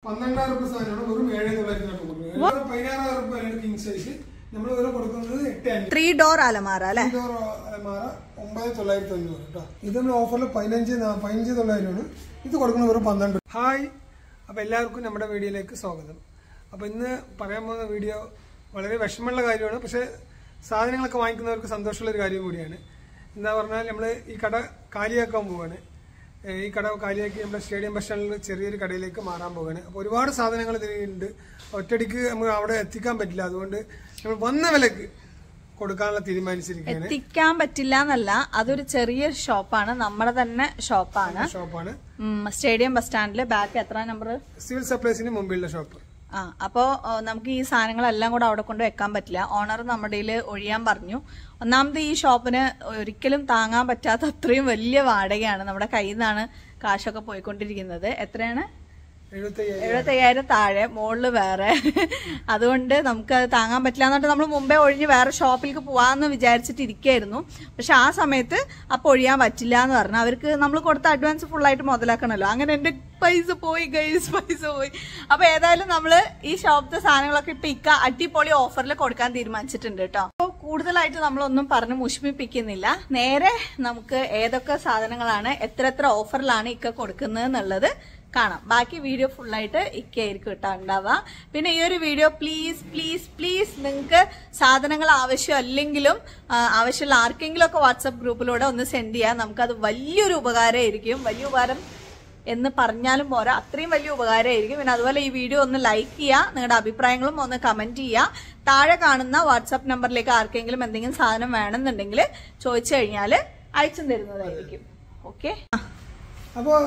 പന്ത്രണ്ടായിരം രൂപ സാധനമാണ് വെറും ഏഴ് തൊള്ളായിരത്തിനാണ് കൊടുക്കുന്നത് പതിനാറായിരം രൂപ വിലയാണ് കിങ് സൈസ് നമ്മൾ വില കൊടുക്കുന്നത് എട്ട് അഞ്ച് ത്രീ ഡോർ അലമാര അല്ലെ ഇതോർ അലമാര ഒമ്പത് തൊള്ളായിരത്തി അഞ്ഞൂറ് കേട്ടോ ഇത് നമ്മൾ ഓഫറിൽ പതിനഞ്ച് നാ- പതിനഞ്ച് തൊള്ളായിരമാണ് ഇത് കൊടുക്കുന്നത് വെറും പന്ത്രണ്ട് ഹായ് അപ്പോൾ എല്ലാവർക്കും നമ്മുടെ വീഡിയോയിലേക്ക് സ്വാഗതം അപ്പോൾ ഇന്ന് പറയാൻ പോകുന്ന വീഡിയോ വളരെ വിഷമമുള്ള കാര്യമാണ് പക്ഷേ സാധനങ്ങളൊക്കെ വാങ്ങിക്കുന്നവർക്ക് സന്തോഷമുള്ള ഒരു കാര്യം കൂടിയാണ് എന്താ പറഞ്ഞാൽ നമ്മൾ ഈ കട കാലിയാക്കാൻ പോവാണ് ഏഹ് ഈ കട കാലിയാക്കി നമ്മുടെ സ്റ്റേഡിയം ബസ് സ്റ്റാൻഡിൽ ചെറിയൊരു കടയിലേക്ക് മാറാൻ പോവുകയാണ് അപ്പോൾ ഒരുപാട് സാധനങ്ങൾ ഇതിലുണ്ട് ഒറ്റയടിക്ക് നമുക്ക് അവിടെ എത്തിക്കാൻ പറ്റില്ല അതുകൊണ്ട് നമ്മൾ വന്ന വിലക്ക് കൊടുക്കാനുള്ള തീരുമാനിച്ചിരിക്കുകയാണ് എത്തിക്കാൻ പറ്റില്ല എന്നല്ല അതൊരു ചെറിയ ഷോപ്പാണ് നമ്മുടെ തന്നെ ഷോപ്പാണ് ഷോപ്പാണ് ഉം, സ്റ്റേഡിയം ബസ് സ്റ്റാൻഡില് ബാക്ക് എത്ര നമ്പർ സിവിൽ സപ്ലൈസിന് മുമ്പിലുള്ള ഷോപ്പ് ആ അപ്പോ ഏ, നമുക്ക് ഈ സാധനങ്ങളെല്ലാം കൂടെ അവിടെ കൊണ്ട് വെക്കാൻ പറ്റില്ല ഓണർ നമ്മുടെ കയ്യില് ഒഴിയാൻ പറഞ്ഞു ഒന്നാമത് ഈ ഷോപ്പിന് ഒരിക്കലും താങ്ങാൻ പറ്റാത്ത അത്രയും വലിയ വാടകയാണ് നമ്മുടെ കയ്യിൽ നിന്നാണ് കാശൊക്കെ പോയിക്കൊണ്ടിരിക്കുന്നത് എത്രയാണ് എഴുപത്തി എഴുപത്തയ്യായിരം താഴെ മുകളില് വേറെ അതുകൊണ്ട് നമുക്ക് അത് താങ്ങാൻ പറ്റില്ല എന്നിട്ട് നമ്മൾ മുമ്പേ ഒഴിഞ്ഞ് വേറെ ഷോപ്പിലേക്ക് പോവാന്ന് വിചാരിച്ചിട്ട് ഇരിക്കായിരുന്നു പക്ഷെ ആ സമയത്ത് അപ്പൊ ഒഴിയാൻ പറ്റില്ല എന്ന് പറഞ്ഞു അവർക്ക് നമ്മൾ കൊടുത്ത അഡ്വാൻസ് ഫുള്ളായിട്ട് മുതലാക്കണല്ലോ അങ്ങനെ എന്റെ പൈസ പോയി ഗൈസ് പൈസ പോയി അപ്പൊ ഏതായാലും നമ്മള് ഈ ഷോപ്പിലെ സാധനങ്ങളൊക്കെ ഇപ്പൊ ഇക്ക അടിപൊളി ഓഫറിൽ കൊടുക്കാൻ തീരുമാനിച്ചിട്ടുണ്ട് കേട്ടോ അപ്പോൾ കൂടുതലായിട്ട് നമ്മളൊന്നും പറഞ്ഞ് മുഷിപ്പിക്കുന്നില്ല നേരെ നമുക്ക് ഏതൊക്കെ സാധനങ്ങളാണ് എത്ര എത്ര ഓഫറിലാണ് ഇക്ക കൊടുക്കുന്നത് എന്നുള്ളത് കാണാം ബാക്കി വീഡിയോ ഫുള്ളായിട്ട് ഇക്കായിരിക്കും കേട്ടോ ഉണ്ടാവുക പിന്നെ ഈ ഒരു വീഡിയോ പ്ലീസ് പ്ലീസ് പ്ലീസ് നിങ്ങൾക്ക് സാധനങ്ങൾ ആവശ്യമല്ലെങ്കിലും ആ, ആവശ്യമുള്ള ആർക്കെങ്കിലും ഒക്കെ വാട്സപ്പ് ഗ്രൂപ്പിലൂടെ ഒന്ന് സെൻഡ് ചെയ്യാം നമുക്കത് വലിയൊരു ഉപകാരമായിരിക്കും വലിയ ഉപകാരം എന്ന് പറഞ്ഞാലും പോരാ അത്രയും വലിയ ഉപകാരമായിരിക്കും പിന്നെ അതുപോലെ ഈ വീഡിയോ ഒന്ന് ലൈക്ക് ചെയ്യുക നിങ്ങളുടെ അഭിപ്രായങ്ങളും ഒന്ന് കമന്റ് ചെയ്യുക താഴെ കാണുന്ന വാട്സപ്പ് നമ്പറിലേക്ക് ആർക്കെങ്കിലും എന്തെങ്കിലും സാധനം വേണമെന്നുണ്ടെങ്കിൽ ചോദിച്ചു കഴിഞ്ഞാൽ അയച്ചു തരുന്നതായിരിക്കും ഓക്കെ അപ്പോൾ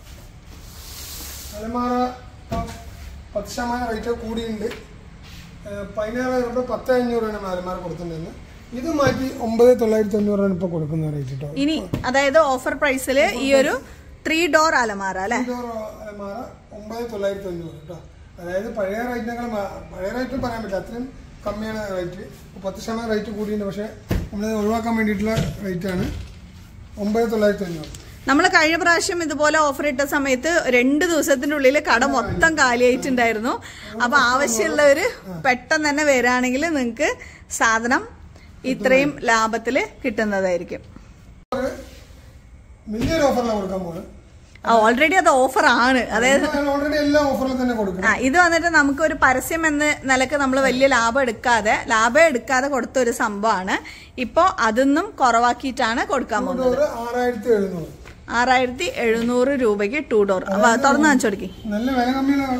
അലമാര ഇപ്പം പത്ത് ശതമാനം റേറ്റ് കൂടിയുണ്ട് ഏഹ് പതിനാറായിരം രൂപ പത്ത് അഞ്ഞൂറാണ് നമ്മൾ അലമാര കൊടുത്തിട്ടുണ്ടെന്ന് ഇത് മാറ്റി ഒമ്പത് തൊള്ളായിരത്തി അഞ്ഞൂറാണ് ഇപ്പോൾ കൊടുക്കുന്ന റേറ്റ് കേട്ടോ ഇനി അതായത് ഓഫർ പ്രൈസിൽ ഈ ഒരു ത്രീ ഡോർ അലമാര അല്ലെ ഇൻഡോർ അലമാര ഒമ്പത് തൊള്ളായിരത്തി അഞ്ഞൂറ് കേട്ടോ അതായത് പഴയ റേറ്റിനേക്കാൾ മാ- പഴയ റേറ്റ് പറയാൻ പറ്റില്ല അത്രയും കമ്മിയാണ് റേറ്റ് പത്ത് ശതമാനം റേറ്റ് കൂടിയുണ്ട് പക്ഷേ നമ്മൾ ഒഴിവാക്കാൻ വേണ്ടിയിട്ടുള്ള റേറ്റാണ് ഒമ്പത് തൊള്ളായിരത്തി അഞ്ഞൂറ് നമ്മൾ കഴിഞ്ഞ പ്രാവശ്യം ഇതുപോലെ ഓഫർ ഇട്ട സമയത്ത് രണ്ട് ദിവസത്തിന്റെ ഉള്ളിൽ കട മൊത്തം കാലിയായിട്ടുണ്ടായിരുന്നു അപ്പൊ ആവശ്യമുള്ളവര് പെട്ടെന്ന് തന്നെ വരാണെങ്കിൽ നിങ്ങൾക്ക് സാധനം ഇത്രയും ലാഭത്തിൽ കിട്ടുന്നതായിരിക്കും ഒരു വലിയൊരു ഓഫറിലാണ് കൊടുക്കാൻ പോകുന്നത് ഓൾറെഡി അത് ഓഫർ ആണ് അതായത് ഓൾറെഡി എല്ലാ ഓഫറിലും തന്നെ കൊടുക്കണം ആ ഇത് വന്നിട്ട് നമുക്ക് ഒരു പരസ്യം എന്ന നിലക്ക് നമ്മൾ വലിയ ലാഭം എടുക്കാതെ ലാഭം എടുക്കാതെ കൊടുത്ത ഒരു സംഭവമാണ് ഇപ്പോ അതൊന്നും കുറവാക്കിയിട്ടാണ് കൊടുക്കാൻ പോകുന്നത് ഒരു ആറായിരത്തി എഴുന്നൂറ് ആറായിരത്തി എഴുന്നൂറ് രൂപയ്ക്ക് ടൂ ഡോർ തുറന്നു കാണിച്ചോടിക്ക് നല്ല വില കമ്മിയാണ്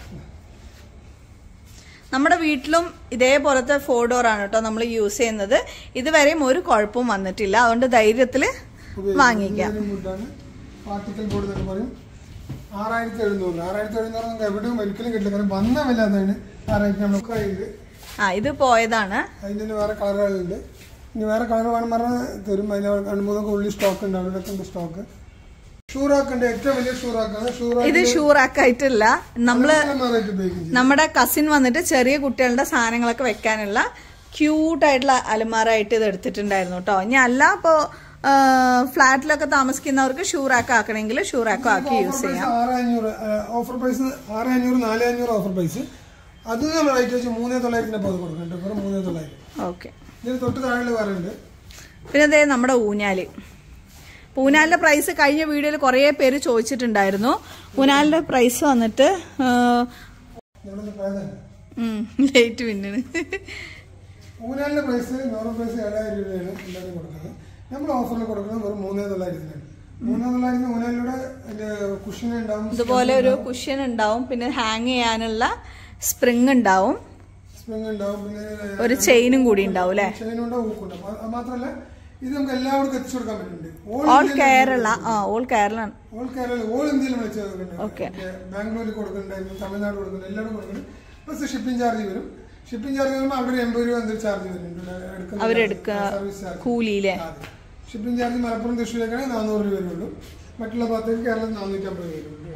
നമ്മുടെ നമ്മുടെ വീട്ടിലും ഇതേപോലത്തെ ഫോർ ഡോർ ആണ് കേട്ടോ നമ്മൾ യൂസ് ചെയ്യുന്നത് ഇതുവരെയും ഒരു കുഴപ്പവും വന്നിട്ടില്ല അതുകൊണ്ട് ധൈര്യത്തിൽ വാങ്ങിക്കാം വുഡാണ് പാർട്ടിക്കൽ ബോർഡ് എന്നൊക്കെ പറയും ആറായിരത്തി എഴുന്നൂറ് ആറായിരത്തി എഴുന്നൂറ് നമുക്ക് എവിടെയും ഒരിക്കലും കിട്ടില്ല കാരണം വന്ന വില അതാണ് ആറായിരത്തി നമുക്ക് ഉണ്ട് ആ ഇത് പോയതാണ് അതിൻ്റെ തന്നെ വേറെ കളറുകളുണ്ട് ഇനി വേറെ കളർ വേണം പറഞ്ഞാൽ തരും അതിന് രണ്ട് മൂന്നൊക്കെ ഉള്ളിൽ സ്റ്റോക്ക് ഉണ്ട് അവിടെ ഉണ്ട് സ്റ്റോക്ക് ഷൂറാക്ക് ഉണ്ട് ഏറ്റവും വലിയ ഷൂറാക്കാണ് ഷൂറാക്ക് ഇത് ഷൂറാക്കായിട്ടില്ല നമ്മള് മാറായിട്ട് ഉപയോഗിക്കും ചെയ്യും. നമ്മുടെ കസിൻ വന്നിട്ട് ചെറിയ കുട്ടികളുടെ സാധനങ്ങളൊക്കെ വെക്കാനുള്ള ക്യൂട്ടായിട്ടുള്ള അലമാരായിട്ട് ഇത് എടുത്തിട്ടുണ്ടായിരുന്നു കേട്ടോ ഇനി അല്ല ഇപ്പോ ഫ്ലാറ്റിലൊക്കെ താമസിക്കുന്നവർക്ക് ഷൂറാക്ക് ആക്കണമെങ്കിൽ ഷൂറാക്കും ആക്കി യൂസ് ചെയ്യാം ആറ് അഞ്ഞൂറ് ഓഫർ പ്രൈസ് ആറ് അഞ്ഞൂറ് നാല് അഞ്ഞൂറ് ഓഫർ പ്രൈസ് അത് നമ്മൾ റേറ്റ് വെച്ച് മൂന്നേ തൊള്ളായിരത്തിന് അപ്പോൾ കൊടുക്കുന്നുണ്ട് വെറും മൂന്നേ തൊള്ളായിരം ഓക്കെ ഇതിന് തൊട്ട് താഴെ വേറെ ഉണ്ട് പിന്നെ ദേ നമ്മുടെ ഊഞ്ഞാല് ഊഞ്ഞാലിന്റെ പ്രൈസ് കഴിഞ്ഞ വീഡിയോയിൽ കുറേ പേര് ചോദിച്ചിട്ടുണ്ടായിരുന്നു ഊഞ്ഞാലിന്റെ പ്രൈസ് വന്നിട്ട് നമ്മുടെ പ്രേതം ലേറ്റ് പിന്നിന് ഊനാലിന്റെ പ്രൈസ് നോർമൽ പ്രൈസ് ഏഴായിരം രൂപയാണ് എല്ലാവരും കൊടുക്കുന്നത് നമ്മൾ ഓഫറിൽ കൊടുക്കുന്നത് വെറും മൂന്നേ തൊള്ളായിരത്തിനാണ് മൂന്നേ തൊള്ളായിരത്തിന് ഊനാലിലൂടെ അതിന്റെ കുഷൻ ഉണ്ടാവും ഇതുപോലെ ഒരു കുഷ്യൻ ഉണ്ടാവും പിന്നെ ഹാങ് ചെയ്യാനുള്ള സ്പ്രിങ് ഉണ്ടാവും സ്പ്രിങ് ഉണ്ടാവും പിന്നെ ഒരു ചെയിനും കൂടി ഉണ്ടാവും അല്ലെ ചെയിനുണ്ടാവും ഊക്കുണ്ടാവും അത് അത് മാത്രമല്ല ഇത് നമുക്ക് എല്ലാവർക്കും എത്തിച്ചു കൊടുക്കാൻ പറ്റുന്നുണ്ട് ഓൾ കേരള ആ all Kerala all Kerala all ഇന്ത്യയിൽ വിളിച്ച് കൊടുക്കുന്നുണ്ട് Okay. ബാംഗ്ലൂരിൽ കൊടുക്കുന്നുണ്ടായിരുന്നു തമിഴ്നാട് കൊടുക്കുന്നുണ്ട് എല്ലാവരും കൊടുക്കുന്നുണ്ട് പ്ലസ് ഷിപ്പിംഗ് ചാർജ് വരും ഷിപ്പിംഗ് ചാർജ് വരുമ്പോൾ അവിടെ എൺപത് രൂപ എന്തൊരു ചാർജ് വരുന്നുണ്ട് എടുക്കുന്ന അവരെടുക്കുക സർവീസ് ചാർജ് കൂലിയിലെ ഷിപ്പിംഗ് ചാർജ് മലപ്പുറം തൃശ്ശൂരേക്കാണെങ്കിൽ നാനൂറ് രൂപ വരുള്ളൂ മറ്റുള്ള ഭാഗത്തേക്ക് കേരളത്തിൽ നാനൂറ്റമ്പത് രൂപ വരുള്ളൂ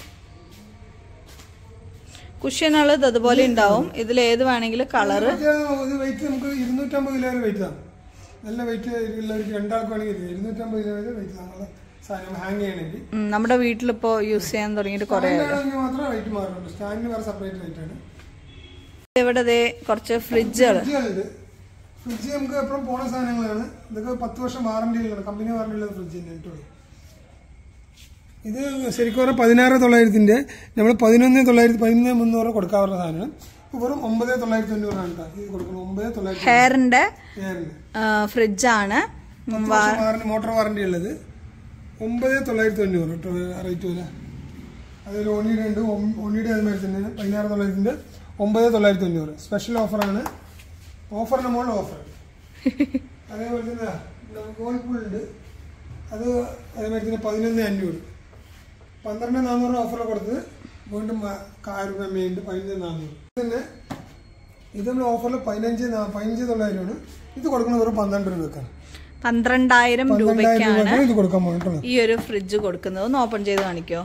കുഷ്യനുകൾ അതുപോലെ ഉണ്ടാവും ഇതിൽ ഏത് വേണമെങ്കിലും കളറ് ഇത് വെയിറ്റ് നമുക്ക് ഇരുന്നൂറ്റമ്പത് കിലോ വരെ വെയിറ്റ് ആണ് നല്ല വെയിറ്റ് ഉള്ളവർക്ക് രണ്ടാൾക്ക് വേണമെങ്കിൽ ഇത് ഇരുന്നൂറ്റമ്പത് കിലോ വരെ വെയിറ്റ് ആണ് സാധനം ഹാങ് ചെയ്യണമെങ്കിൽ ഉം, നമ്മുടെ വീട്ടിലിപ്പോ യൂസ് ചെയ്യാൻ തുടങ്ങിയിട്ട് കുറെ സ്റ്റാൻഡാണെങ്കിൽ മാത്രം റേറ്റ് മാറുന്നുണ്ട് സ്റ്റാൻഡിന് വേറെ സെപ്പറേറ്റ് റേറ്റ് ആണ് ഇവിടെ ദേ കുറച്ച് ഫ്രിഡ്ജുകൾ ഫ്രിഡ്ജുകളുണ്ട് ഫ്രിഡ്ജ് നമുക്ക് എപ്പോഴും പോണ സാധനങ്ങളാണ് ഇതൊക്കെ പത്ത് വർഷം വാറണ്ടി ഉള്ളത് കമ്പനി വാറണ്ടി ഉള്ള ഫ്രിഡ്ജ് തന്നെ കേട്ടോ ഇത് ശരിക്കും പറഞ്ഞാൽ പതിനാറ് തൊള്ളായിരത്തിന്റെ നമ്മൾ പതിനൊന്ന് തൊള്ളായിരത്തി പതിനൊന്ന് മുന്നൂറ് കൊടുക്കാറുള്ള സാധനമാണ് ഇപ്പൊ വെറും ഒമ്പത് തൊള്ളായിരത്തി തൊണ്ണൂറാണ് കേട്ടോ ഇത് കൊടുക്കുന്നത് ഒമ്പത് തൊള്ളായിരത്തി ഹെയറിന്റെ ഏറിന് ഫ്രിഡ്ജാണ് പത്ത് വർഷം വാറണ്ടി മോട്ടോർ വാറണ്ടി ഉള്ളത് ഒമ്പത് തൊള്ളായിരത്തി തൊണ്ണൂറ് കേട്ടോ റേറ്റ് വരെ അതിൽ ഓണിയുടെ ഉണ്ട് ഒം- ഓണിയുടെ അതുമാതിരി തന്നെ പതിനാറ് തൊള്ളായിരത്തിന്റെ ഒമ്പത് തൊള്ളായിരത്തി തൊണ്ണൂറ് സ്പെഷ്യൽ ഓഫറാണ് ഓഫറിന് മുകളിൽ ഓഫർ അതേപോലെ തന്നെ ഗോൾപൂൾ ഉണ്ട് അത് അതേമാതിരി തന്നെ പതിനൊന്ന് അഞ്ഞൂറ് പന്ത്രണ്ട് നാനൂറ് ഓഫർ കൊടുത്തത് വീണ്ടും കാറ് ഉണ്ട് പതിനഞ്ച് നാനൂറ് തന്നെ ഇത് നമ്മൾ ഓഫറിൽ പതിനഞ്ച് നാ- പതിനഞ്ച് തൊള്ളായിരമാണ് ഇത് കൊടുക്കുന്നത് വെറും പന്ത്രണ്ട് രൂപക്കാണ് പന്ത്രണ്ടായിരം പന്ത്രണ്ടായിരം രൂപയ്ക്കാണ് രൂപക്കാണ് ഇത് കൊടുക്കാൻ പോയിട്ടുള്ളത് ഈ ഒരു ഫ്രിഡ്ജ് കൊടുക്കുന്നത് ഒന്ന് ഓപ്പൺ ചെയ്ത് കാണിക്കോ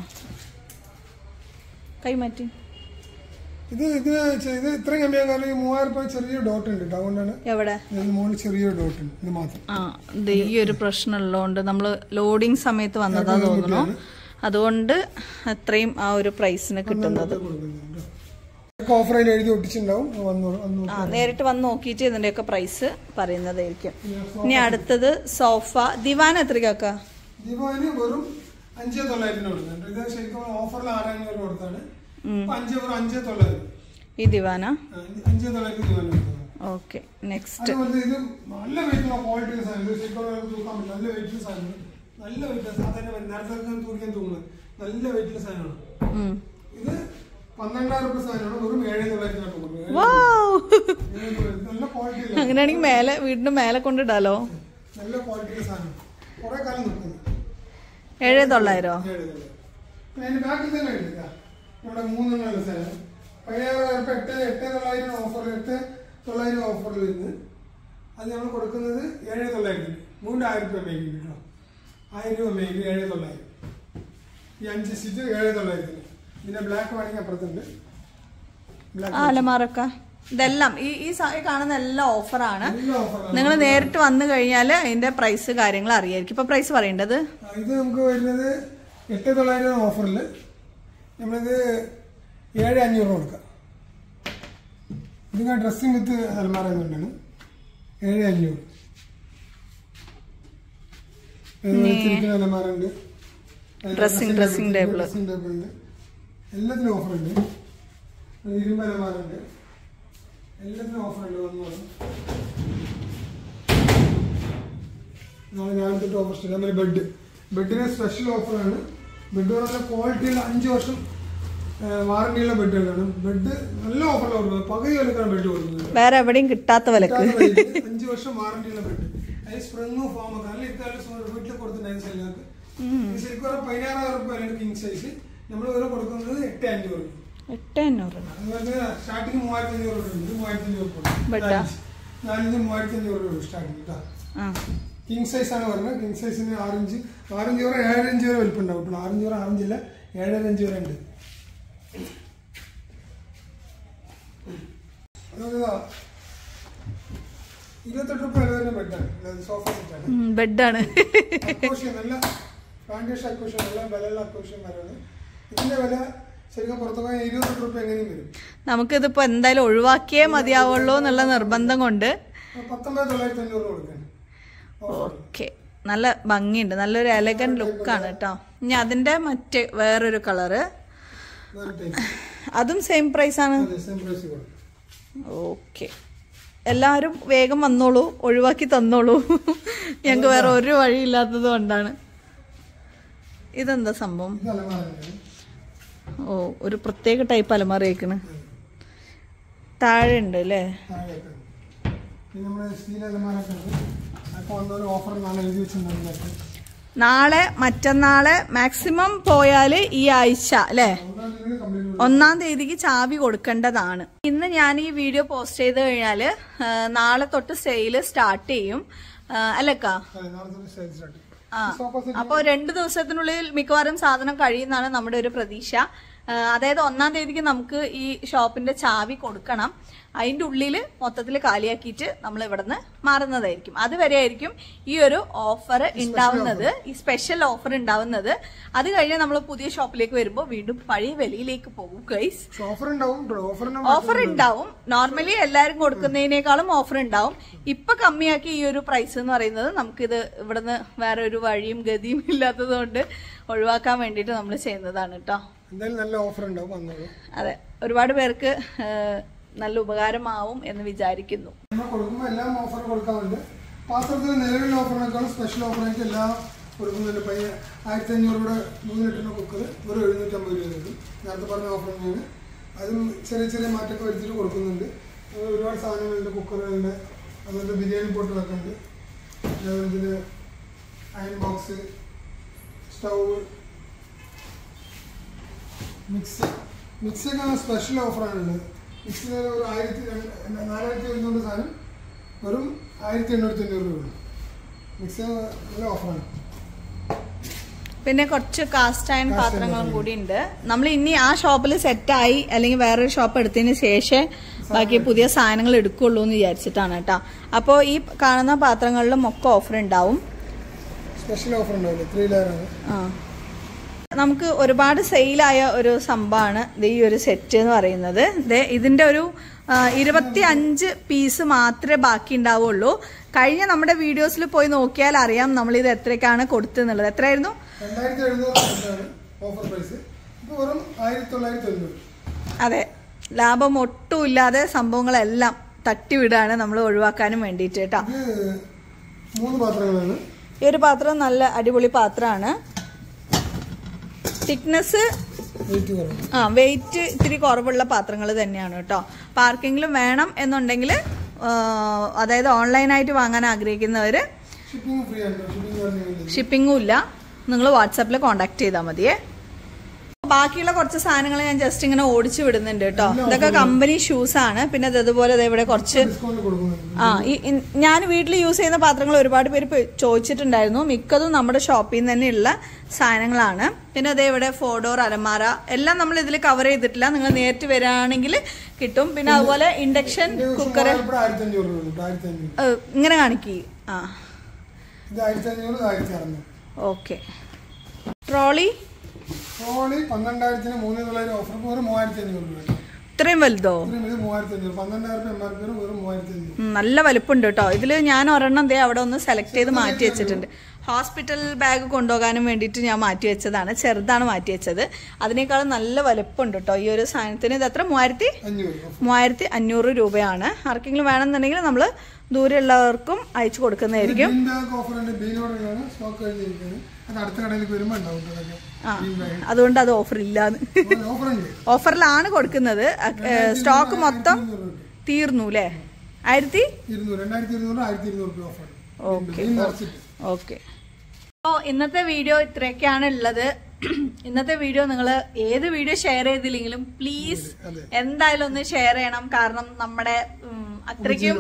കൈമാറ്റി ഇത് ഇത് ചെ- ഇത് ഇത്രയും കമ്മിയാൻ കാരണം ഈ മൂവായിരം രൂപ ചെറിയ ഡോട്ട് ഉണ്ട് കേട്ടോ അതുകൊണ്ടാണ് എവിടെ ഇതിന് മുകളിൽ ചെറിയൊരു ഡോട്ട് ഉണ്ട് ഇത് മാത്രം ആ ഇത് ഈ ഒരു പ്രശ്നം ഉള്ളതുകൊണ്ട് നമ്മൾ ലോഡിങ് സമയത്ത് വന്നതാ തോന്നുന്നു അതുകൊണ്ട് അത്രയും ആ ഒരു പ്രൈസിന് കിട്ടുന്നത് ഓഫർ അതിൽ എഴുതി ഒട്ടിച്ചിട്ടുണ്ടാവും വന്നു വന്നു ആ നേരിട്ട് വന്ന് നോക്കിയിട്ട് ഇതിന്റെയൊക്കെ പ്രൈസ് പറയുന്നതായിരിക്കും ഇനി അടുത്തത് സോഫ ദിവാൻ എത്രയ്ക്കാക്ക ദിവാന് വെറും അഞ്ചേ തൊള്ളായിരത്തിന് കൊടുക്കുന്നുണ്ട് ഇത് ശരിക്കും ഓഫറിൽ ആറായിരം കൊടുത്താണ് ഇപ്പൊ അഞ്ച് വെറും അഞ്ചേ തൊള്ളായിരം ഈ ദിവാന ആ, അഞ്ചേ തൊള്ളായിരത്തി ദിവാൻ കൊടുക്കുന്നത് ഓക്കെ നെക്സ്റ്റ് അതുപോലെ ഇത് നല്ല വെയിറ്റുള്ള ക്വാളിറ്റി സാധനം ഇത് ശരിക്കും നമുക്ക് തൂക്കാൻ പറ്റില്ല നല്ല വെയിറ്റുള്ള സാധനം നല്ല വെയിറ്റ് സാധാരണ നേരത്തെ തൂക്കിയാൻ തൂങ്ങുന്നത് നല്ല വെയിറ്റുള്ള സാധനമാണ് ഇത് പന്ത്രണ്ടായിരം രൂപ സാധനമാണ് വെറും ഏഴ് തൊള്ളായിരത്തിനാണ് കൊടുക്കുന്നത് നല്ല ക്വാളിറ്റി അങ്ങനെയാണെങ്കിൽ മേലെ വീടിന്റെ മേലെ കൊണ്ടിടാലോ നല്ല ക്വാളിറ്റിയുള്ള സാധനം കുറെ കാലം നിൽക്കുന്നു ഏഴ് തൊള്ളായിരോ ഏഴ് തൊള്ളായിരം. പിന്നെ അതിന്റെ ബാക്കിൽ തന്നെ ഉണ്ട് ഇതാ. ഇവിടെ മൂന്നെണ്ണമുള്ള സാധനം പതിനായിരം രൂപ എട്ട് എട്ട് തൊള്ളായിരം ഓഫർ എട്ട് തൊള്ളായിരം ഓഫറിൽ വരുന്നത് അത് നമ്മൾ കൊടുക്കുന്നത് ഏഴ് തൊള്ളായിരത്തിന് മൂന്ന് ആയിരം രൂപ മേക്കിങ് കേട്ടോ ആയിരം രൂപ മേക്കിങ് ഏഴ് തൊള്ളായിരം ഈ അഞ്ച് സീറ്റ് ഏഴ് തൊള്ളായിരത്തിന് പിന്നെ ബ്ലാക്ക് വേണമെങ്കിൽ അപ്പുറത്തുണ്ട് ബ്ലാക്ക് ആ അലമാറൊക്കെ ഇതെല്ലാം ഈ ഈ സ- ഈ കാണുന്ന എല്ലാം ഓഫറാണ് നല്ല ഓഫറാണ് നിങ്ങൾ നേരിട്ട് വന്നു കഴിഞ്ഞാൽ അതിന്റെ പ്രൈസ് കാര്യങ്ങൾ അറിയായിരിക്കും ഇപ്പൊ പ്രൈസ് പറയേണ്ടത് ആ, ഇത് നമുക്ക് വരുന്നത് എട്ട് തൊള്ളായിരം ഓഫറിൽ നമ്മളിത് ഏഴ് അഞ്ഞൂറ് കൊടുക്കാം ഇത് ഡ്രസ്സിംഗ് വിത്ത് അലമാര കൊണ്ടാണ് ഏഴ് അഞ്ഞൂറ് അലമാര ഉണ്ട് Dressing- dressing table. Dressing table ഉണ്ട് എല്ലാത്തിനും ഓഫർ ഉണ്ട് ഇരുമ്പ് അലമാര ഉണ്ട് എല്ലാത്തിനും ഓഫർ ഉണ്ട് വന്നോളൂ നാളെ ഞാൻ തൊട്ട് ഓഫർ സ്റ്റാർട്ട് അതുപോലെ ബെഡ് ബെഡിന് സ്പെഷ്യൽ ഓഫറാണ് ബെഡ് നല്ല ക്വാളിറ്റിയുള്ള അഞ്ച് വർഷം വാറണ്ടിയുള്ള ബെഡുകളാണ് ബെഡ് നല്ല ഓഫറിൽ കൊടുക്കുന്നത് പകുതി വിലക്കാണ് ബെഡ് കൊടുക്കുന്നത് വേറെ എവിടെയും കിട്ടാത്ത വിലക്ക് കിട്ടാത്ത rate ല് അഞ്ച് വർഷം വാറണ്ടിയുള്ള ബെഡ് അതിൽ സ്പ്രിങ്ങും ഫോമും ഒക്കെ നല്ല ഇക്കാലം വീട്ടിൽ കൊടുത്തിട്ടുണ്ടായിരുന്നു സെല്ലാക്ക് ഇത് ശരിക്കും പറഞ്ഞാൽ പതിനാറായിരം റുപ്യ കിങ് സൈസ് നമ്മൾ ഇവരെ കൊടുക്കുന്നത് എട്ട് അഞ്ഞൂറ് എട്ട് അഞ്ഞൂറ് അതുപോലെ സ്റ്റാർട്ടിങ് മൂവായിരത്തി അഞ്ഞൂറ് രൂപ ഉണ്ട് മൂവായിരത്തി അഞ്ഞൂറ് ബെഡാ? നാലിഞ്ച് മൂവായിരത്തി അഞ്ഞൂറ് രൂപ സ്റ്റാർട്ടിങ് കേട്ടോ ആ കിങ് സൈസ് ആണ് പറഞ്ഞത് കിങ് സൈസിന് ആറിഞ്ച് ആറിഞ്ച് വരെ ഏഴര ഇഞ്ച് വരെ വലിപ്പം ഉണ്ടാവും ഇപ്പോൾ ആറിഞ്ച് വരെ ആറിഞ്ചില്ല ഏഴര ഇഞ്ച് വരെ ഉണ്ട് അതാ, ഇരുപത്തെട്ട് രൂപ വില വരുന്ന ബെഡാണ് സോഫ സെറ്റാണ് ഉം, ബെഡാണ് അക്കോഷ്യം നല്ല ഫാൻഡേഷൻ അക്കോഷ്യം നല്ല വിലയുള്ള അക്കോഷ്യം വരാണ് ഇതിന്റെ വില ശരിക്കും പുറത്തു പോയാൽ ഇരുപത്തെട്ട് രൂപ എങ്ങനെയും വരും നമുക്കിതിപ്പോ എന്തായാലും ഒഴിവാക്കിയേ മതിയാവുള്ളൂ എന്നുള്ള നിർബന്ധം കൊണ്ട് പത്തൊമ്പത് തൊള്ളായിരത്തി അഞ്ഞൂറ് കൊടുക്കാൻ ഓക്കെ നല്ല ഭംഗിയുണ്ട് നല്ലൊരു എലഗന്റ് ലുക്കാണ് കേട്ടോ ഇനി അതിന്റെ മറ്റേ വേറൊരു കളറ് വേറെ ടൈപ്പ് അതും സെയിം പ്രൈസ് ആണ് അതെ സെയിം പ്രൈസ് കൊടുക്കും ഓക്കെ എല്ലാവരും വേഗം വന്നോളൂ ഒഴിവാക്കി തന്നോളൂ ഞങ്ങൾക്ക് വേറെ ഒരു വഴിയില്ലാത്തത് കൊണ്ടാണ് ഇതെന്താ സംഭവം ഇത് അലമാരയാണ് ഓ ഒരു പ്രത്യേക ടൈപ്പ് അലമാര വയ്ക്കണ് താഴെ ഉണ്ട് അല്ലേ താഴെയൊക്കെ പിന്നെ നമ്മുടെ സ്റ്റീൽ അലമാരൊക്കെ ഉണ്ട് അപ്പോൾ വന്നൊരു ഓഫർ നാളെ എഴുതി വെച്ചിട്ടുണ്ടായിരുന്നു നാളെ മറ്റന്നാളെ മാക്സിമം പോയാല് ഈ ആഴ്ച അല്ലേ ഒന്നാം തീയതി കംപ്ലീറ്റ് ഒന്നാം തീയതിക്ക് ചാവി കൊടുക്കേണ്ടതാണ് ഇന്ന് ഞാൻ ഈ വീഡിയോ പോസ്റ്റ് ചെയ്ത് കഴിഞ്ഞാല് ആ, നാളെ തൊട്ട് സെയിൽ സ്റ്റാർട്ട് ചെയ്യും ആ, അല്ലക്കാ നാളെ തൊട്ട് സെയിൽ സ്റ്റാർട്ട് ആ അപ്പോൾ രണ്ട് ദിവസത്തിനുള്ളിൽ മിക്കവാറും സാധനം കഴിയുന്നതാണ് നമ്മുടെ ഒരു പ്രതീക്ഷ ആ, അതായത് ഒന്നാം തീയതിക്ക് നമുക്ക് ഈ ഷോപ്പിന്റെ ചാവി കൊടുക്കണം അതിന്റെ ഉള്ളിൽ മൊത്തത്തിൽ കാലിയാക്കിയിട്ട് നമ്മൾ ഇവിടുന്ന് മാറുന്നതായിരിക്കും അതുവരെ ആയിരിക്കും ഈ ഒരു ഓഫർ ഉണ്ടാവുന്നത് ഈ സ്പെഷ്യൽ ഓഫർ ഉണ്ടാവുന്നത് അത് കഴിഞ്ഞ് നമ്മൾ പുതിയ ഷോപ്പിലേക്ക് വരുമ്പോൾ വീണ്ടും പഴയ വിലയിലേക്ക് പോകും ഗൈസ് ഓഫർ ഉണ്ടാവും ഓഫറിന് ഓഫർ ഉണ്ടാവും നോർമലി എല്ലാരും കൊടുക്കുന്നതിനേക്കാളും ഓഫർ ഉണ്ടാവും ഇപ്പൊ കമ്മിയാക്കി ഈ ഒരു പ്രൈസ് എന്ന് പറയുന്നത് നമുക്കിത് ഇവിടുന്ന് വേറെ ഒരു വഴിയും ഗതിയും ഇല്ലാത്തത് കൊണ്ട് ഒഴിവാക്കാൻ വേണ്ടിയിട്ട് നമ്മൾ ചെയ്യുന്നതാണ് കേട്ടോ എന്തായാലും നല്ല ഓഫർ ഉണ്ടാവും വന്നോളൂ അതെ ഒരുപാട് പേർക്ക് ആ, നല്ല ഉപകാരമാവും എന്ന് വിചാരിക്കുന്നു നമ്മൾ കൊടുക്കുമ്പോൾ എല്ലാം ഓഫർ കൊടുക്കാറുണ്ട് പാത്രത്തിൽ നിലവിലുള്ള ഓഫറിനേക്കാളും സ്പെഷ്യൽ ഓഫറായിട്ട് എല്ലാം കൊടുക്കുന്നുണ്ട് ഇപ്പം ഈ ആയിരത്തി അഞ്ഞൂറ് രൂപയുടെ മൂന്ന് ലിറ്ററിന് കുക്കർ ഒരു എഴുന്നൂറ്റമ്പത് രൂപ കിട്ടും നേരത്തെ പറഞ്ഞ ഓഫർ തന്നെയാണ് അതും ചെറിയ ചെറിയ മാറ്റമൊക്കെ വരുത്തിയിട്ട് കൊടുക്കുന്നുണ്ട് അത് ഒരുപാട് സാധനങ്ങളുണ്ട് കുക്കറുകളുണ്ട് അതുപോലെ ബിരിയാണി പോട്ടുകളൊക്കെ ഉണ്ട് അതേപോലെ ഇതിന് അയൺ ബോക്സ് സ്റ്റൗ മിക്സി മിക്സിയൊക്കെ സ്പെഷ്യൽ ഓഫറാണുള്ളത് മിക്സി ഒരു ആയിരത്തി രണ്ട് നാലായിരത്തി എഴുന്നൂറ് സാധനം വെറും ആയിരത്തി എണ്ണൂറ്റി അഞ്ഞൂറ് രൂപ മിക്സി നല്ല ഓഫറാണ് പിന്നെ കുറച്ച് കാസ്റ്റ് അയൺ Cast iron പാത്രങ്ങളും കൂടി ഉണ്ട് നമ്മൾ ഇനി ആ ഷോപ്പിൽ സെറ്റായി അല്ലെങ്കിൽ വേറൊരു ഷോപ്പ് എടുത്തതിന് ശേഷം ബാക്കി പുതിയ സാധനങ്ങൾ എടുക്കുള്ളൂ എന്ന് വിചാരിച്ചിട്ടാണ് കേട്ടോ അപ്പോൾ ഈ കാണുന്ന പാത്രങ്ങളിലും ഒക്കെ ഓഫർ ഉണ്ടാവും സ്പെഷ്യൽ ഓഫർ ഉണ്ടാവില്ലേ ത്രീ ലെയറാണ് ആ നമുക്ക് ഒരുപാട് സെയിലായ ഒരു സംഭവമാണ് ദേ ഈ ഒരു സെറ്റ് എന്ന് പറയുന്നത് ദേ ഇതിന്റെ ഒരു ഇരുപത്തി അഞ്ച് പീസ് മാത്രമേ ബാക്കി ഉണ്ടാവുള്ളൂ കഴിഞ്ഞ നമ്മുടെ വീഡിയോസിൽ പോയി നോക്കിയാൽ അറിയാം നമ്മൾ ഇത് എത്രയ്ക്കാണ് കൊടുത്തെന്നുള്ളത് എത്രയായിരുന്നു രണ്ടായിരത്തി എഴുന്നൂറ് ആണ് ഓഫർ പ്രൈസ് ഇപ്പോൾ വെറും ആയിരത്തി തൊള്ളായിരത്തി തൊണ്ണൂറ് അതെ ലാഭം ഒട്ടും ഇല്ലാതെ സംഭവങ്ങളെല്ലാം തട്ടിവിടാണ് നമ്മൾ ഒഴിവാക്കാനും വേണ്ടിയിട്ട് കേട്ടോ ഇത് മൂന്ന് പാത്രങ്ങളാണ് ഈ ഒരു പാത്രം നല്ല അടിപൊളി പാത്രമാണ് തിക്നെസ് വെയിറ്റ് കുറവ് ആ വെയിറ്റ് ഇത്തിരി കുറവുള്ള പാത്രങ്ങൾ തന്നെയാണ് കേട്ടോ അപ്പം ആർക്കെങ്കിലും വേണം എന്നുണ്ടെങ്കിൽ അതായത് ഓൺലൈനായിട്ട് വാങ്ങാൻ ആഗ്രഹിക്കുന്നവർ ഷിപ്പിംഗ് ഫ്രീ ആണ് ഷിപ്പിംഗ് പറഞ്ഞില്ല ഷിപ്പിങ്ങും ഇല്ല നിങ്ങൾ വാട്സാപ്പിൽ കോൺടാക്ട് ചെയ്താൽ മതിയേ ബാക്കിയുള്ള കുറച്ച് സാധനങ്ങൾ ഞാൻ ജസ്റ്റ് ഇങ്ങനെ ഓടിച്ചു വിടുന്നുണ്ട് കേട്ടോ ഇതൊക്കെ കമ്പനി ഷൂസ് ആണ് പിന്നെ ഇത് അതുപോലെ ദേ ഇവിടെ കുറച്ച് ഡിസ്കൗണ്ട് കൊടുക്കുന്നുണ്ട് ആ ഈ ഇൻ- ഞാൻ വീട്ടിൽ യൂസ് ചെയ്യുന്ന പാത്രങ്ങൾ ഒരുപാട് പേര് പോ- ചോദിച്ചിട്ടുണ്ടായിരുന്നു മിക്കതും നമ്മുടെ ഷോപ്പിൽ നിന്ന് തന്നെയുള്ള സാധനങ്ങളാണ് പിന്നെ അതേ ഇവിടെ ഫോഡോർ അലമാര എല്ലാം നമ്മൾ ഇതിൽ കവർ ചെയ്തിട്ടില്ല നിങ്ങൾ നേരിട്ട് വരികയാണെങ്കിൽ കിട്ടും പിന്നെ അതുപോലെ ഇൻഡക്ഷൻ കുക്കർ ഇവിടെ ആയിരത്തി അഞ്ഞൂറ് രൂപ കിട്ടും ആയിരത്തി അഞ്ഞൂറ് ഇങ്ങനെ കാണിക്കി ആ ഇത് ആയിരത്തി അഞ്ഞൂറ് ഇത് ആയിരത്തി അറുന്നൂറ് ഓക്കെ ട്രോളി ട്രോളി പന്ത്രണ്ടായിരത്തിന് മൂന്ന് തൊള്ളായിരം ഓഫർ വെറും മൂവായിരത്തി അഞ്ഞൂറ് രൂപ ഇത്രയും വലുതോ ഇത്രയും ഇത് മൂവായിരത്തി അഞ്ഞൂറ് പന്ത്രണ്ടായിരം എം ആർ പി വെറും മൂവായിരത്തി അഞ്ഞൂറ് ഉം, നല്ല വലുപ്പമുണ്ട് കേട്ടോ ഇതിൽ ഞാൻ ഒരെണ്ണം ദേ അവിടെ ഒന്ന് സെലക്ട് ചെയ്ത് മാറ്റി വെച്ചിട്ടുണ്ട് ഹോസ്പിറ്റൽ ബാഗ് കൊണ്ടുപോകാനും വേണ്ടിയിട്ട് ഞാൻ മാറ്റി വെച്ചതാണ് ചെറുതാണ് മാറ്റി വെച്ചത് അതിനേക്കാളും നല്ല വലുപ്പമുണ്ട് കേട്ടോ ഈ ഒരു സാധനത്തിന് ഇത് എത്ര മൂവായിരത്തി അഞ്ഞൂറ് മൂവായിരത്തി അഞ്ഞൂറ് രൂപയാണ് ആർക്കെങ്കിലും വേണമെന്നുണ്ടെങ്കിൽ നമ്മൾ ദൂരെയുള്ളവർക്കും അയച്ചു കൊടുക്കുന്നതായിരിക്കും ബീൻ ബാഗ് ഓഫർ ഉണ്ട് ബീൻ ഓർഡറാണ് സ്റ്റോക്ക് കഴിഞ്ഞിരിക്കുന്നത് അത് അടുത്ത കടയിലേക്ക് വരുമ്പോൾ ഉണ്ടാവും കേട്ടോ അതൊക്കെ ആ ബീൻ ബാഗ് അതുകൊണ്ട് അത് ഓഫർ ഇല്ലാന്ന് ഓഫർ ഉണ്ട് ഓഫറിലാണ് കൊടുക്കുന്നത് സ്റ്റോക്ക് മൊത്തം ഇരുന്നൂറ് രൂപ ഉണ്ട്. തീർന്നു അല്ലേ ആയിരത്തി ഇരുന്നൂറ് രണ്ടായിരത്തി ഇരുന്നൂറ് ആയിരത്തി ഇരുന്നൂറ് രൂപ ഓഫർ ഓക്കെ ബീൻ നിറച്ചിട്ട് ഓക്കെ അപ്പോൾ ഇന്നത്തെ വീഡിയോ ഇത്രയൊക്കെയാണ് ഉള്ളത് ഇന്നത്തെ വീഡിയോ നിങ്ങൾ ഏത് വീഡിയോ ഷെയർ ചെയ്തില്ലെങ്കിലും പ്ലീസ് അതെ. എന്തായാലും ഒന്ന് ഷെയർ ചെയ്യണം കാരണം നമ്മുടെ ഉം, അത്രയ്ക്കും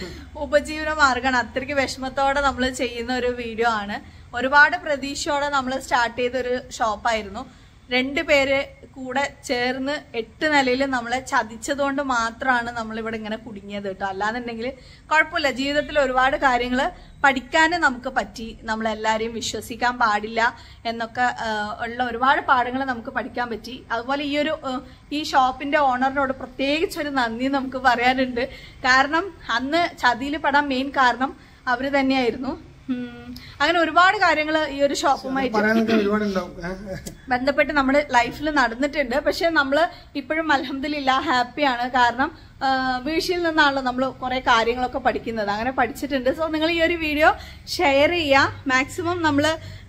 ഉപജീവന മാർഗമാണ് അത്രയ്ക്ക് വിഷമത്തോടെ നമ്മൾ ചെയ്യുന്ന ഒരു വീഡിയോ ആണ് ഒരുപാട് പ്രതീക്ഷയോടെ നമ്മൾ സ്റ്റാർട്ട് ചെയ്ത ഒരു ഷോപ്പായിരുന്നു രണ്ട് പേര് കൂടെ ചേർന്ന് എട്ട് നിലയിൽ നമ്മളെ ചതിച്ചതുകൊണ്ട് മാത്രമാണ് നമ്മളിവിടെ ഇങ്ങനെ കുടുങ്ങിയത് കേട്ടോ അല്ലാന്നുണ്ടെങ്കിൽ കുഴപ്പമില്ല ജീവിതത്തിൽ ഒരുപാട് കാര്യങ്ങൾ പഠിക്കാനും നമുക്ക് പറ്റി നമ്മളെല്ലാവരെയും വിശ്വസിക്കാൻ പാടില്ല എന്നൊക്കെ ആ, ഉള്ള ഒരുപാട് പാഠങ്ങൾ നമുക്ക് പഠിക്കാൻ പറ്റി അതുപോലെ ഈ ഒരു ആ, ഈ ഷോപ്പിന്റെ ഓണറിനോട് പ്രത്യേകിച്ച് ഒരു നന്ദി നമുക്ക് പറയാനുണ്ട് കാരണം അന്ന് ചതിയിൽ പെടാൻ മെയിൻ കാരണം അവര് തന്നെയായിരുന്നു ഉം. അങ്ങനെ ഒരുപാട് കാര്യങ്ങൾ ഈ ഒരു ഷോപ്പുമായിട്ട് പറയാനൊക്കെ ഒരുപാട് ഉണ്ടാവും ഏഹ്. ബന്ധപ്പെട്ട് നമ്മുടെ ലൈഫിൽ നടന്നിട്ടുണ്ട് പക്ഷെ നമ്മൾ ഇപ്പോഴും അലഹമില്ല ഹാപ്പിയാണ് കാരണം ആ, വീഴ്ചയിൽ നിന്നാണല്ലോ നമ്മൾ കുറെ കാര്യങ്ങളൊക്കെ പഠിക്കുന്നത് അങ്ങനെ പഠിച്ചിട്ടുണ്ട് സോ നിങ്ങൾ ഈ ഒരു വീഡിയോ ഷെയർ ചെയ്യുക മാക്സിമം നമ്മൾ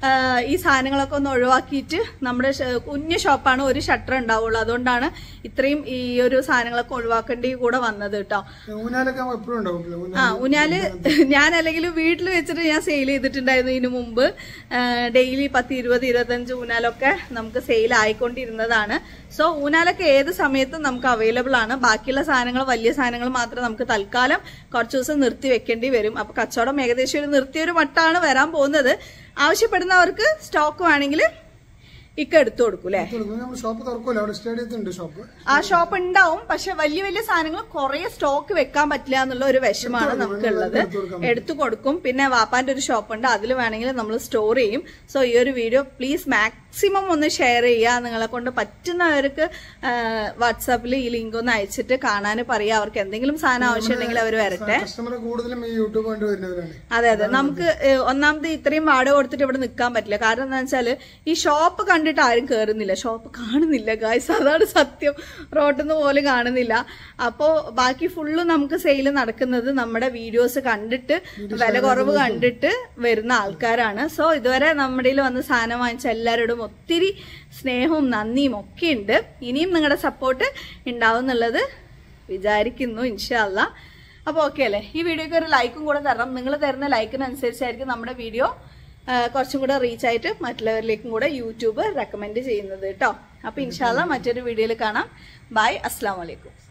ഈ സാധനങ്ങളൊക്കെ ഒന്ന് ഒഴിവാക്കിയിട്ട് നമ്മുടെ ഷ- കുഞ്ഞു ഷോപ്പാണ് ഒരു ഷട്ടർ ഉണ്ടാവുള്ളൂ അതുകൊണ്ടാണ് ഇത്രയും ഈ ഒരു സാധനങ്ങളൊക്കെ ഒഴിവാക്കേണ്ടി കൂടെ വന്നത് കേട്ടോ ഊഞ്ഞാലൊക്കെ എപ്പോഴും ഉണ്ടാവും ആ ഊഞ്ഞാല് ഞാൻ അല്ലെങ്കിൽ വീട്ടിൽ വെച്ചിട്ട് ഞാൻ സെയിൽ ചെയ്തിട്ടുണ്ടായിരുന്നു ഇതിനു മുമ്പ് ഡെയിലി പത്ത് ഇരുപത് ഇരുപത്തഞ്ച് ഊഞ്ഞാലൊക്കെ നമുക്ക് സെയിൽ ആയിക്കൊണ്ടിരുന്നതാണ് സോ ഊഞ്ഞാലൊക്കെ ഏത് സമയത്തും നമുക്ക് അവൈലബിൾ ആണ് ബാക്കിയുള്ള സാധനങ്ങൾ വലിയ സാധനങ്ങൾ മാത്രം നമുക്ക് തൽക്കാലം കുറച്ച് ദിവസം നിർത്തി വെക്കേണ്ടി വരും അപ്പൊ കച്ചവടം ഏകദേശം ഒരു നിർത്തിയൊരു മട്ടാണ് വരാൻ പോകുന്നത് ആവശ്യപ്പെടുന്നവർക്ക് സ്റ്റോക്ക് വേണമെങ്കിൽ ഇക്ക എടുത്തു കൊടുക്കും അല്ലേ നമ്മൾ ഷോപ്പ് തുറക്കൂല അവിടെ സ്റ്റേഡിയത്തുണ്ട് ഷോപ്പ് ആ ഷോപ്പ് ഉണ്ടാവും പക്ഷെ വലിയ വലിയ സാധനങ്ങൾ കുറെ സ്റ്റോക്ക് വെക്കാൻ പറ്റില്ല എന്നുള്ള ഒരു വിഷമാണ് നമുക്കുള്ളത് എടുത്തു കൊടുക്കും പിന്നെ വാപ്പാന്റെ ഒരു ഷോപ്പ് ഉണ്ട് അതിൽ വേണമെങ്കിൽ നമ്മൾ സ്റ്റോർ ചെയ്യും സോ ഈ ഒരു വീഡിയോ പ്ലീസ് മാക്സിമം ഒന്ന് ഷെയർ ചെയ്യുക നിങ്ങളെ കൊണ്ട് പറ്റുന്നവർക്ക് വാട്സാപ്പിൽ ഈ ലിങ്ക് ഒന്ന് അയച്ചിട്ട് കാണാൻ പറയുക അവർക്ക് എന്തെങ്കിലും സാധനം ആവശ്യമുണ്ടെങ്കിൽ അവർ വരട്ടെ കസ്റ്റമർ കൂടുതലും ഈ യൂട്യൂബ് കണ്ടു വരുന്നവരാണ് അതെ അതെ നമുക്ക് ഏഹ്, ഒന്നാമത് ഇത്രയും വാടക കൊടുത്തിട്ട് ഇവിടെ നിൽക്കാൻ പറ്റില്ല കാരണം എന്താ വെച്ചാൽ ഈ ഷോപ്പ് കണ്ടിട്ട് ആരും കയറുന്നില്ല ഷോപ്പ് കാണുന്നില്ല ഗായ്സ് അതാണ് സത്യം റോട്ടിൽ നിന്ന് പോലും കാണുന്നില്ല അപ്പോൾ ബാക്കി ഫുള്ള് നമുക്ക് സെയിൽ നടക്കുന്നത് നമ്മുടെ വീഡിയോസ് കണ്ടിട്ട് വില കുറവ് കണ്ടിട്ട് വരുന്ന ആൾക്കാരാണ് സോ ഇതുവരെ നമ്മുടെ കയ്യിൽ വന്ന് സാധനം വാങ്ങിച്ച എല്ലാവരോടും ഒത്തിരി സ്നേഹവും നന്ദിയും ഒക്കെ ഉണ്ട് ഇനിയും നിങ്ങളുടെ സപ്പോർട്ട് ഉണ്ടാവും എന്നുള്ളത് വിചാരിക്കുന്നു ഇൻഷാല്ല അപ്പോൾ ഓക്കെ അല്ലേ ഈ വീഡിയോക്ക് ഒരു ലൈക്കും കൂടെ തരണം നിങ്ങൾ തരുന്ന ലൈക്കിനനുസരിച്ചായിരിക്കും നമ്മുടെ വീഡിയോ കുറച്ചും കൂടെ റീച്ച് ആയിട്ട് മറ്റുള്ളവരിലേക്കും കൂടെ യൂട്യൂബ് റെക്കമെൻഡ് ചെയ്യുന്നത് കേട്ടോ അപ്പോൾ ഇൻഷാല്ല മറ്റൊരു വീഡിയോയിൽ കാണാം ബൈ അസ്സാം വലൈക്കും